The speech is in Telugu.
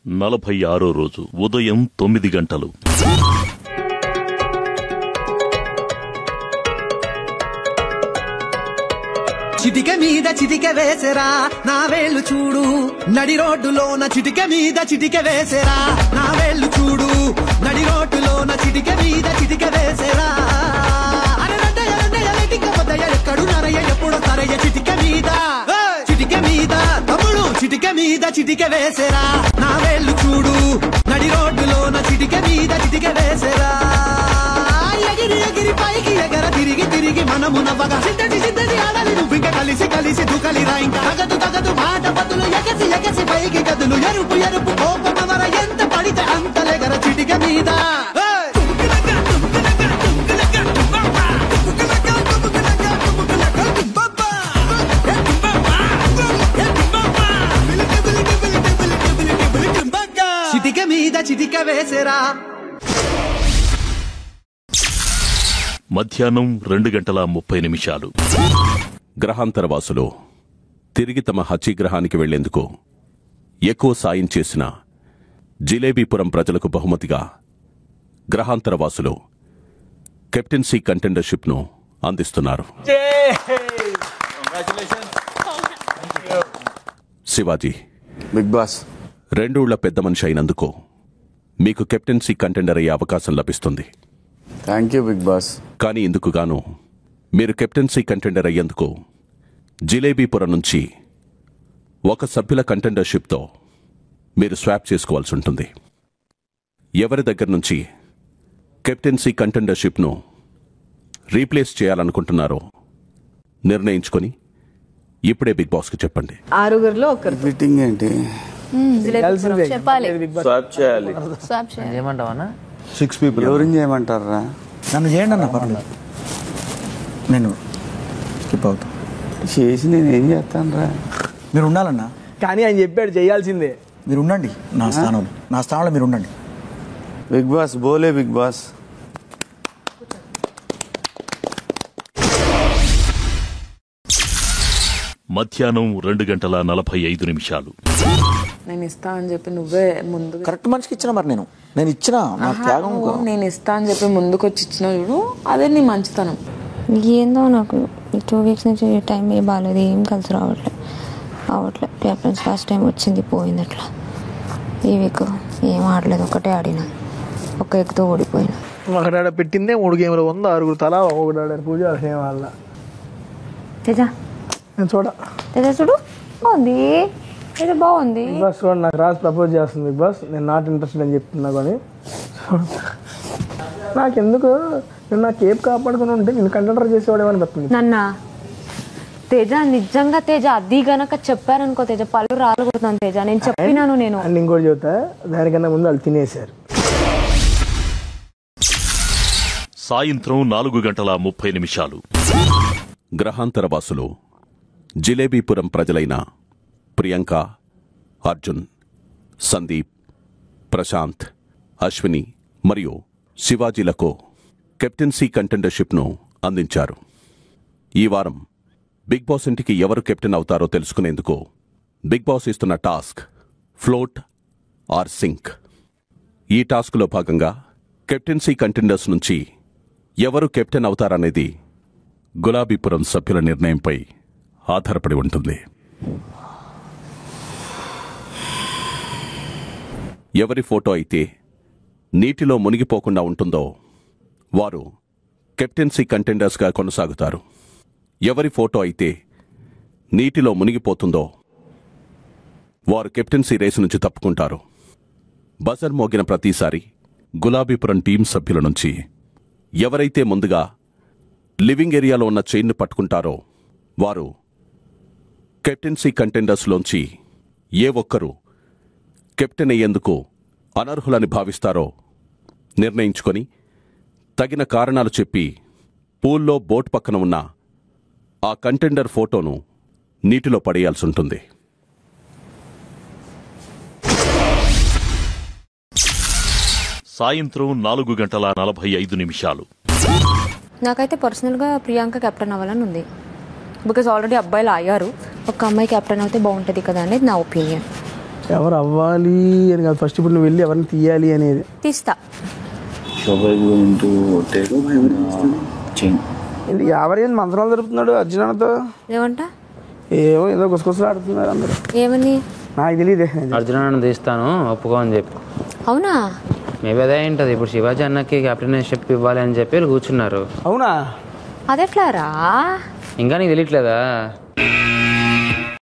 నలభై ఆరో రోజు ఉదయం తొమ్మిది గంటలు చిటిక మీద చిటిక వేసరా నా వేళ్ళు చూడు నడి రోడ్డులోన చిటిక మీద చిటిక వేసరా నా వేళ్ళు చూడు నడి రోడ్డులోన చిటిక మీద చిటిక వేసరా అరే రండయ్య, రండయ్య, వెతిక పొద్దయ్య, ఎక్కడు నరయ్య ఎప్పుడు తరయ్య చిటిక మీద చిటిక మీద తమ్ముడు చిటిక మీద చిటిక వేసరా నా వేళ్ళు చూడు నడి రోడ్డులోన చిటిక మీద చిటిక వేసరా ఎగిరి ఎగిరి పైకి ఎగర తిరిగి తిరిగి మనము నవ్వగా సిద్ధటి సిద్ధటి ఆడాలి నువ్వు ఇంకా కలిసి కలిసి దుకలిరా ఇంకా తగదు తగదు మాట బదులు ఎగసి ఎగసి పైకి గదులు ఎరుపు ఎరుపు కోపమవర ఎంత పడితే అంత లెగర చిటిక మీద ఏయ్! చిటిక మీద చిటిక వేసేరా మధ్యాహ్నం రెండు గంటల ముప్పై నిమిషాలు గ్రహాంతర వాసులు తిరిగి తమ హచీ గ్రహానికి వెళ్లేందుకు ఎక్కువ సాయం చేసిన జిలేబీపురం ప్రజలకు బహుమతిగా గ్రహాంతర వాసులు కెప్టెన్సీ కంటెండర్షిప్ను అందిస్తున్నారు శివాజీ బిగ్ బాస్ రెండూళ్ల పెద్ద మనిషి అయినందుకు మీకు కెప్టెన్సీ కంటెండర్ అయ్యే అవకాశం లభిస్తుంది థ్యాంక్ యూ బిగ్ బాస్ కానీ ఇందుకు గాను మీరు కెప్టెన్సీ కంటెండర్ అయ్యేందుకు జిలేబీపురం నుంచి ఒక సభ్యుల కంటెండర్షిప్తో మీరు స్వాప్ చేసుకోవాల్సి ఉంటుంది ఎవరి దగ్గర నుంచి కెప్టెన్సీ కంటెండర్షిప్ను రీప్లేస్ చేయాలనుకుంటున్నారో నిర్ణయించుకొని ఇప్పుడే బిగ్ బాస్కి చెప్పండి ఆరుగురిలో ఒకరు ఫిట్టింగ్ ఏంటి చెప్పాలి స్వాప్ చేయాలి స్వాప్ చేయాలి ఏమంటావన్నా సిక్స్ పీపుల్ ఎవరిని చేయమంటారా నన్ను చేయండి అన్న పర్లేదు నేను స్కిప్ అవుతా చేసి నేను ఏం చేస్తాను రా మీరు ఉండాలన్నా కానీ ఆయన చెప్పాడు చేయాల్సిందే మీరు ఉండండి నా స్థానంలో నా స్థానంలో మీరు ఉండండి బిగ్ బాస్ బోలే బిగ్ బాస్ మధ్యాహ్నం రెండు గంటల నలభై ఐదు నిమిషాలు నేను ఇస్తా అని చెప్పి నువ్వే ముందు కరెక్ట్ మనిషికి ఇచ్చిన మరి నేను నేను ఇచ్చిన నా త్యాగం నేను ఇస్తా అని చెప్పి ముందుకు వచ్చి ఇచ్చిన చూడు అదే నీ మంచితనం ఏందో నాకు ఈ టూ వీక్స్ నుంచి టైం ఏ బాగాలేదు ఏం కలిసి రావట్లేదు రావట్లేదు కెప్టెన్స్ ఫస్ట్ టైం వచ్చింది పోయింది అట్లా ఈ వీక్ ఏం ఆడలేదు ఒకటే ఆడిన ఒక ఎగ్తో ఓడిపోయినా ఒకడాడ పెట్టిందే మూడు గేమ్లు వంద ఆరుగురు తలా ఒకడాడ పూజ సేమ్ వాళ్ళ తేజ నేను చూడ తేజ చూడు బాగుంది తేజ బాగుంది బిగ్ బాస్ చూడ నాకు రాసి ప్రపోజ్ చేస్తుంది బిగ్ బాస్ నేను నాట్ ఇంట్రెస్టెడ్ అని చెప్తున్నా కానీ నాకెందుకు నేను నా కేప్ కాపాడుకుని ఉంటే నేను కండక్టర్ చేసేవాడు అనిపిస్తుంది నన్న తేజ నిజంగా తేజ అది గనక చెప్పారనుకో తేజ పళ్ళు రాలగొడుతున్నాను తేజ నేను చెప్పినాను నేను అండ్ ఇంకోటి చెబుతా దానికన్నా ముందు వాళ్ళు తినేశారు సాయంత్రం నాలుగు గంటల ముప్పై నిమిషాలు గ్రహాంతర వాసులు జిలేబీపురం ప్రజలైన ప్రియాంక అర్జున్ సందీప్ ప్రశాంత్ అశ్విని మరియు శివాజీలకు కెప్టెన్సీ కంటెండర్షిప్ను అందించారు ఈ వారం బిగ్ బాస్ ఇంటికి ఎవరు కెప్టెన్ అవుతారో తెలుసుకునేందుకు బిగ్ బాస్ ఇస్తున్న టాస్క్ ఫ్లోట్ ఆర్ సింక్ ఈ టాస్క్లో భాగంగా కెప్టెన్సీ కంటెండర్స్ నుంచి ఎవరు కెప్టెన్ అవుతారనేది గులాబీపురం సభ్యుల నిర్ణయంపై ఆధారపడి ఉంటుంది ఎవరి ఫోటో అయితే నీటిలో మునిగిపోకుండా ఉంటుందో వారు కెప్టెన్సీ కంటెండర్స్గా కొనసాగుతారు ఎవరి ఫోటో అయితే నీటిలో మునిగిపోతుందో వారు కెప్టెన్సీ రేసు నుంచి తప్పుకుంటారు బజర్ మోగిన ప్రతిసారి గులాబీపురం టీం సభ్యుల నుంచి ఎవరైతే ముందుగా లివింగ్ ఏరియాలో ఉన్న చైన్ను పట్టుకుంటారో వారు కెప్టెన్సీ కంటెండర్స్లోంచి ఏ ఒక్కరు కెప్టెన్ అయ్యేందుకు అనర్హులని భావిస్తారో నిర్ణయించుకొని తగిన కారణాలు చెప్పి పూల్లో బోట్ పక్కన ఉన్న ఆ కంటెండర్ ఫోటోను నీటిలో పడేయాల్సి ఉంటుంది సాయంత్రం నాలుగు గంటల నలభై ఐదు నిమిషాలు నాకైతే పర్సనల్గా ప్రియాంక కెప్టెన్ అవ్వాలని ఉంది బికాజ్ ఆల్రెడీ అబ్బాయిలు అయ్యారు ఒక అమ్మాయి కెప్టెన్ అయితే బాగుంటుంది కదా అనేది నా ఒపీనియన్ ఎవరు అవ్వాలి అని కాదు ఫస్ట్ ఇప్పుడు నువ్వు వెళ్ళి ఎవరిని తీయాలి అనేది తీస్తా ఏంటి యాభై ఎనిమిది మంత్రాలు జరుపుతున్నాడు అర్జునతో ఏమంట ఏమో ఏదో గుసగుసలు ఆడుతున్నారు అందరూ ఏమని నాకు తెలియదే అర్జునను తీస్తాను ఒప్పుకో అని చెప్పి అవునా మేబీ అదే ఉంటుంది ఇప్పుడు శివాజీ అన్నకి కెప్టెన్షిప్ ఇవ్వాలి అని చెప్పి వీళ్ళు కూర్చున్నారు అవునా అదెట్లారా ఇంకా నీకు తెలియట్లేదా